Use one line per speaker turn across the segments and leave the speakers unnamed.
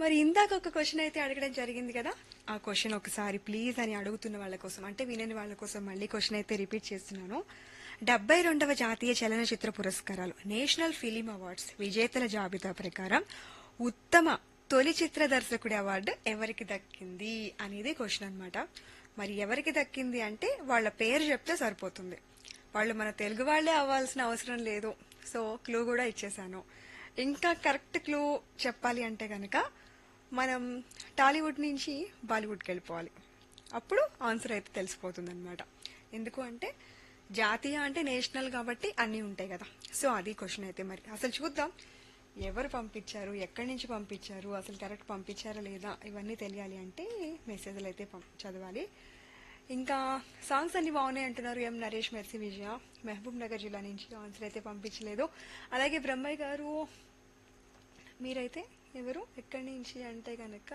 మరి ఇందాక ఒక క్వశ్చన్ అయితే అడగడం జరిగింది కదా ఆ క్వశ్చన్ ఒకసారి ప్లీజ్ అని అడుగుతున్న వాళ్ళ కోసం అంటే వినని వాళ్ళ కోసం మళ్ళీ క్వశ్చన్ అయితే రిపీట్ చేస్తున్నాను డెబ్బై రెండవ జాతీయ చలనచిత్ర పురస్కారాలు నేషనల్ ఫిలిం అవార్డ్స్ విజేతల జాబితా ప్రకారం ఉత్తమ తొలి చిత్ర దర్శకుడి అవార్డు ఎవరికి దక్కింది అనేది క్వశ్చన్ అన్నమాట మరి ఎవరికి దక్కింది అంటే వాళ్ళ పేరు చెప్తే సరిపోతుంది వాళ్ళు మన తెలుగు వాళ్ళే అవ్వాల్సిన అవసరం లేదు సో క్లూ కూడా ఇచ్చేసాను ఇంకా కరెక్ట్ క్లూ చెప్పాలి అంటే గనక మనం టాలీవుడ్ నుంచి బాలీవుడ్కి వెళ్ళిపోవాలి అప్పుడు ఆన్సర్ అయితే తెలిసిపోతుంది అనమాట ఎందుకు అంటే జాతీయ అంటే నేషనల్ కాబట్టి అన్నీ ఉంటాయి కదా సో అది క్వశ్చన్ అయితే మరి అసలు చూద్దాం ఎవరు పంపించారు ఎక్కడి నుంచి పంపించారు అసలు కరెక్ట్ పంపించారా లేదా ఇవన్నీ తెలియాలి అంటే మెసేజ్లు అయితే పం- చదవాలి ఇంకా సాంగ్స్ అన్ని బాగున్నాయి అంటున్నారు M Naresh Mercy Vijaya Mahabubnagar జిల్లా నుంచి ఆన్సర్ అయితే పంపించలేదు అలాగే బ్రహ్మయ్య గారు మీరైతే ఎవరు ఎక్కడి నుంచి అంటే గనక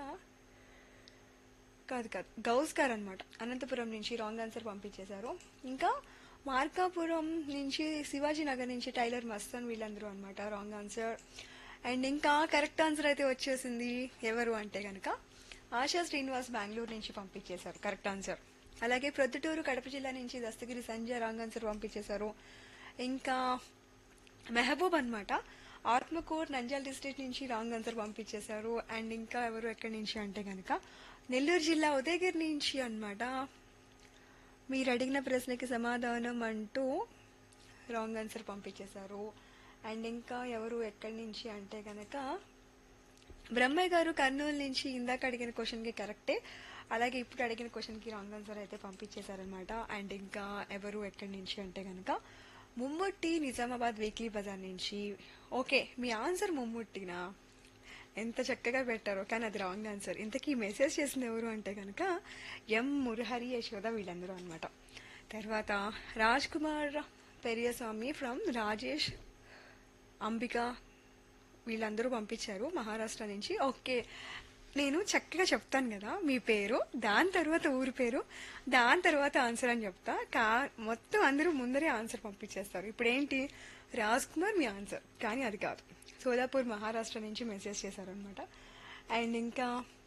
కాదు కాదు గౌస్ గారు అనమాట అనంతపురం నుంచి రాంగ్ ఆన్సర్ పంపించేశారు ఇంకా మార్కాపురం నుంచి శివాజీ నగర్ నుంచి టైలర్ మస్తాన్ వీళ్ళందరూ అనమాట రాంగ్ ఆన్సర్ అండ్ ఇంకా కరెక్ట్ ఆన్సర్ అయితే వచ్చేసింది ఎవరు అంటే గనక ఆశా శ్రీనివాస్ బెంగళూరు నుంచి పంపించేశారు కరెక్ట్ ఆన్సర్ అలాగే ప్రొద్దుటూరు కడప జిల్లా నుంచి దస్తగిరి సంజయ్ రాంగ్ ఆన్సర్ పంపించేశారు ఇంకా మెహబూబ్ అన్నమాట ఆత్మకూర్ నంద్యాల డిస్ట్రిక్ట్ నుంచి రాంగ్ ఆన్సర్ పంపించేశారు అండ్ ఇంకా ఎవరు ఎక్కడి నుంచి అంటే గనక నెల్లూరు జిల్లా ఉదయగిరి నుంచి అన్నమాట మీరు అడిగిన ప్రశ్నకి సమాధానం అంటూ రాంగ్ ఆన్సర్ పంపించేశారు అండ్ ఇంకా ఎవరు ఎక్కడి నుంచి అంటే గనక బ్రహ్మయ్య గారు కర్నూలు నుంచి ఇందాక అడిగిన క్వశ్చన్ కి కరెక్టే అలాగే ఇప్పుడు అడిగిన క్వశ్చన్ కి రాంగ్ ఆన్సర్ అయితే పంపించేశారనమాట అండ్ ఇంకా ఎవరు ఎక్కడి నుంచి అంటే గనక ముమ్ముట్టి నిజామాబాద్ వీక్లీ బజార్ నుంచి ఓకే మీ ఆన్సర్ ముమ్ముట్టినా ఎంత చక్కగా పెట్టారో కానీ అది రాంగ్ ఆన్సర్ ఇంతకీ మెసేజ్ చేసింది ఎవరు అంటే కనుక ఎం మురహరి యశోద వీళ్ళందరూ అనమాట తర్వాత రాజ్ కుమార్ పెరియస్వామి ఫ్రమ్ రాజేష్ అంబిక వీళ్ళందరూ పంపించారు మహారాష్ట్ర నుంచి ఓకే నేను చక్కగా చెప్తాను కదా మీ పేరు దాని తర్వాత ఊరి పేరు దాని తర్వాత ఆన్సర్ అని చెప్తా కా మొత్తం అందరూ ముందరే ఆన్సర్ పంపించేస్తారు ఇప్పుడు ఏంటి రాజ్ కుమార్ మీ ఆన్సర్ కానీ అది కాదు సోలాపూర్ మహారాష్ట్ర నుంచి మెసేజ్ చేశారనమాట అండ్ ఇంకా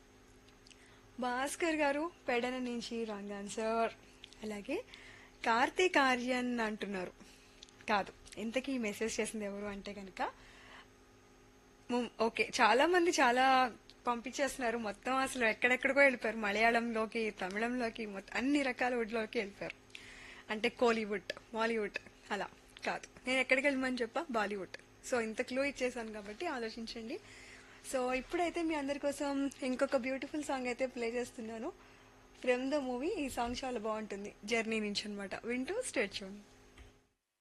భాస్కర్ గారు పెడన నుంచి రాంగ్ ఆన్సర్ అలాగే కార్తీక్ ఆర్యన్ అంటున్నారు కాదు ఇంతకీ మెసేజ్ చేసింది ఎవరు అంటే కనుక ము- ఓకే చాలా మంది చాలా పంపించేస్తున్నారు మొత్తం అసలు ఎక్కడెక్కడికో వెళ్ళిపోయారు మలయాళంలోకి తమిళంలోకి మొత్తం అన్ని రకాల వుడ్లోకి వెళ్ళిపోయారు అంటే కోలీవుడ్ మాలీవుడ్ అలా కాదు నేను ఎక్కడికి వెళ్ళమని చెప్పా బాలీవుడ్ సో ఇంత క్లూ ఇచ్చేసాను కాబట్టి ఆలోచించండి సో ఇప్పుడైతే మీ అందరి కోసం ఇంకొక బ్యూటిఫుల్ సాంగ్ అయితే ప్లే చేస్తున్నాను ఫ్రమ్ ద మూవీ ఈ సాంగ్ చాలా బాగుంటుంది జర్నీ నుంచి అనమాట వింటూ స్టేట్ చూడండి